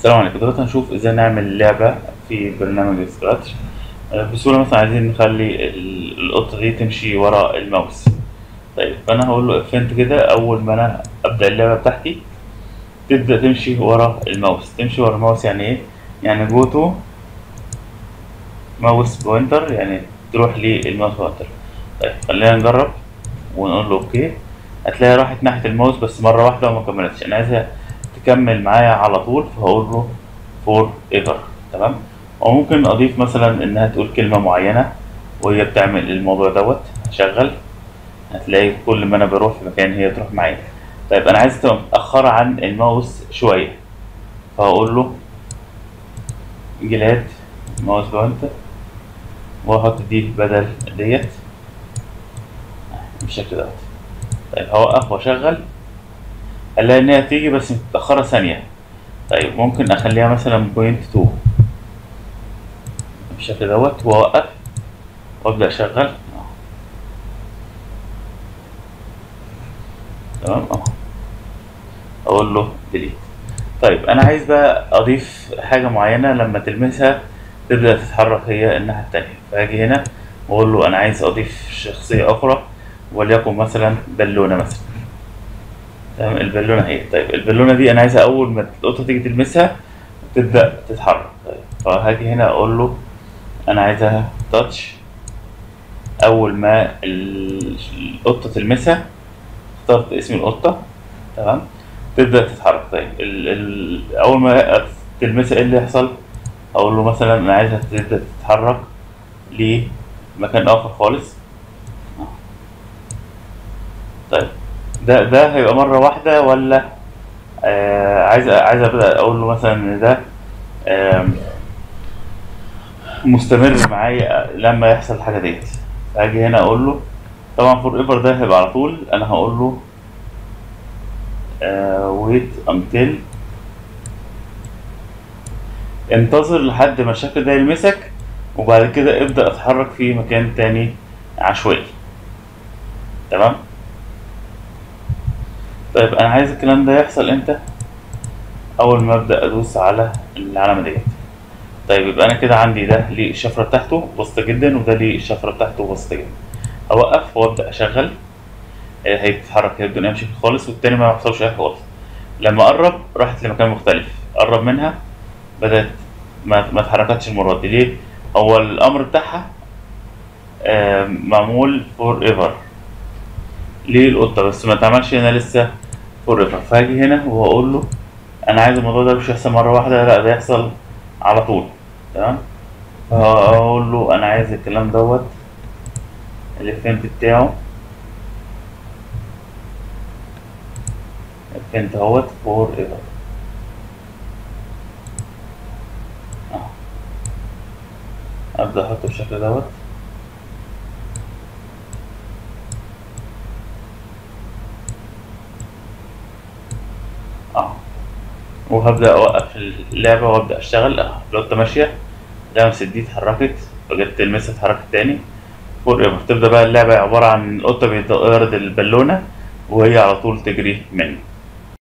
السلام عليكم دلوقتي هنشوف ازاي نعمل لعبة في برنامج سكراتش آه، بسهولة مثلا عايزين نخلي ال- القطة دي تمشي ورا الماوس طيب فأنا هقول له افنت كده أول ما أنا أبدأ اللعبة بتاعتي تبدأ تمشي ورا الماوس تمشي ورا الماوس يعني ايه؟ يعني جو تو ماوس بوينتر يعني تروح للماوس بوينتر طيب خلينا نجرب ونقول له اوكي هتلاقي راحت ناحية الماوس بس مرة واحدة وما كملتش أنا عايزها تكمل معايا على طول فهقول له فور ايفر تمام وممكن اضيف مثلا انها تقول كلمه معينه وهي بتعمل الموضوع دوت هشغل هتلاقي كل ما انا بروح في مكان هي تروح معايا طيب انا عايز تبقى متاخره عن الماوس شويه فهقول له جلاد ماوس بوينتر واحط دي بدل ديت بالشكل دوت طيب هوقف واشغل الاقي ان هي تيجي بس متاخره ثانيه طيب ممكن اخليها مثلا بوينت 2 بالشكل دوت واوقف وابدا اشغل أهو. تمام اهو اقول له ديليت طيب انا عايز بقى اضيف حاجه معينه لما تلمسها تبدا تتحرك هي الناحيه التانية فاجي هنا واقول له انا عايز اضيف شخصيه اخرى وليكن مثلا بالونه مثلا تمام البالونه اهي طيب البالونه دي انا عايزها اول ما القطه تيجي تلمسها تبدا تتحرك طيب فهاجي هنا اقول له انا عايزها تاتش اول ما ال- القطه تلمسها اخترت اسم القطه تمام تبدا تتحرك طيب ال ال اول ما تلمسها ايه اللي يحصل اقول له مثلا انا عايزها تبدا تتحرك لمكان اخر خالص طيب ده ده هيبقى مرة واحدة ولا آه عايز عايز ابدا اقول له مثلا ان ده آم، مستمر معايا لما يحصل الحاجة ديت اجي هنا اقول له طبعا فور ايفر ده هيبقى على طول انا هقول له ويت انتل انتظر لحد ما الشكل ده يلمسك وبعد كده ابدأ اتحرك في مكان تاني عشوائي تمام طيب انا عايز الكلام ده يحصل امتى اول ما ابدا ادوس على العلامه ديت طيب يبقى انا كده عندي ده ليه الشفره بتاعته بسيطه جدا وده ليه الشفره بتاعته بسيطه جدا اوقف وابدا اشغل آه، هيتحرك هيبدا يمشي خالص والتاني ما يحصلش اي حاجه خالص لما قرب راحت لمكان مختلف قرب منها بدات ما ما اتحركتش المره دي ليه هو الامر بتاعها آه، معمول فور ايفر ليه القطة بس ما اتعملش هنا لسه فور ايفر فهاجي هنا وهقول له انا عايز الموضوع ده مش يحصل مرة واحدة لا ده يحصل على طول تمام فهقول له انا عايز الكلام دوت الايفنت بتاعه الايفنت اهوت فور ايفر ابدا احطه بالشكل دوت اه وهبدأ أوقف اللعبة وأبدأ أشتغل اه القطة ماشية لمست دي اتحركت فجت تلمسها اتحركت تاني فور ايفر تبدأ بقى اللعبة عبارة عن القطة بيطرد البالونة وهي على طول تجري منه